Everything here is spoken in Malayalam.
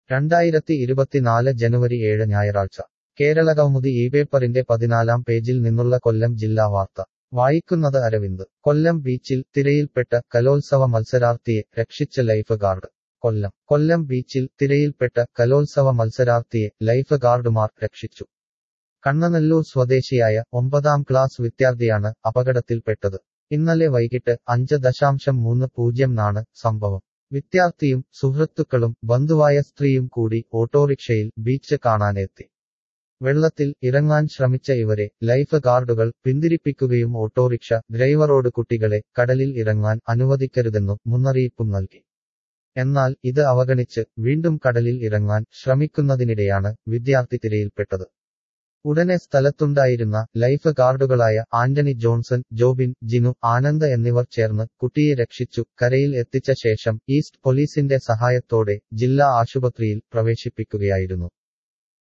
രണ്ടായിരത്തി ഇരുപത്തിനാല് ജനുവരി ഏഴ് ഞായറാഴ്ച കേരളകൗമുദി ഈ പേപ്പറിന്റെ പതിനാലാം പേജിൽ നിന്നുള്ള കൊല്ലം ജില്ലാ വാർത്ത വായിക്കുന്നത് അരവിന്ദ് കൊല്ലം ബീച്ചിൽ തിരയിൽപ്പെട്ട കലോത്സവ മത്സരാർത്ഥിയെ രക്ഷിച്ച ലൈഫ് ഗാർഡ് കൊല്ലം കൊല്ലം ബീച്ചിൽ തിരയിൽപ്പെട്ട കലോത്സവ മത്സരാർത്ഥിയെ ലൈഫ് ഗാർഡുമാർ രക്ഷിച്ചു കണ്ണനല്ലൂർ സ്വദേശിയായ ഒമ്പതാം ക്ലാസ് വിദ്യാർത്ഥിയാണ് അപകടത്തിൽപ്പെട്ടത് ഇന്നലെ വൈകിട്ട് അഞ്ച് ദശാംശം മൂന്ന് പൂജ്യം നാണ് സംഭവം വിദ്യാർത്ഥിയും സുഹൃത്തുക്കളും ബന്ധുവായ സ്ത്രീയും കൂടി ഓട്ടോറിക്ഷയിൽ ബീച്ച് കാണാനെത്തി വെള്ളത്തിൽ ഇറങ്ങാൻ ശ്രമിച്ച ഇവരെ ലൈഫ് ഗാർഡുകൾ പിന്തിരിപ്പിക്കുകയും ഓട്ടോറിക്ഷ ഡ്രൈവറോട് കുട്ടികളെ കടലിൽ ഇറങ്ങാൻ അനുവദിക്കരുതെന്നും മുന്നറിയിപ്പും നൽകി എന്നാൽ ഇത് അവഗണിച്ച് വീണ്ടും കടലിൽ ഇറങ്ങാൻ ശ്രമിക്കുന്നതിനിടെയാണ് വിദ്യാർത്ഥി തിരയിൽപ്പെട്ടത് ഉടനെ സ്ഥലത്തുണ്ടായിരുന്ന ലൈഫ് ഗാർഡുകളായ ആന്റണി ജോൺസൺ ജോബിൻ ജിനു ആനന്ദ് എന്നിവർ ചേർന്ന് കുട്ടിയെ രക്ഷിച്ചു കരയിൽ എത്തിച്ച ശേഷം ഈസ്റ്റ് പോലീസിന്റെ സഹായത്തോടെ ജില്ലാ ആശുപത്രിയിൽ പ്രവേശിപ്പിക്കുകയായിരുന്നു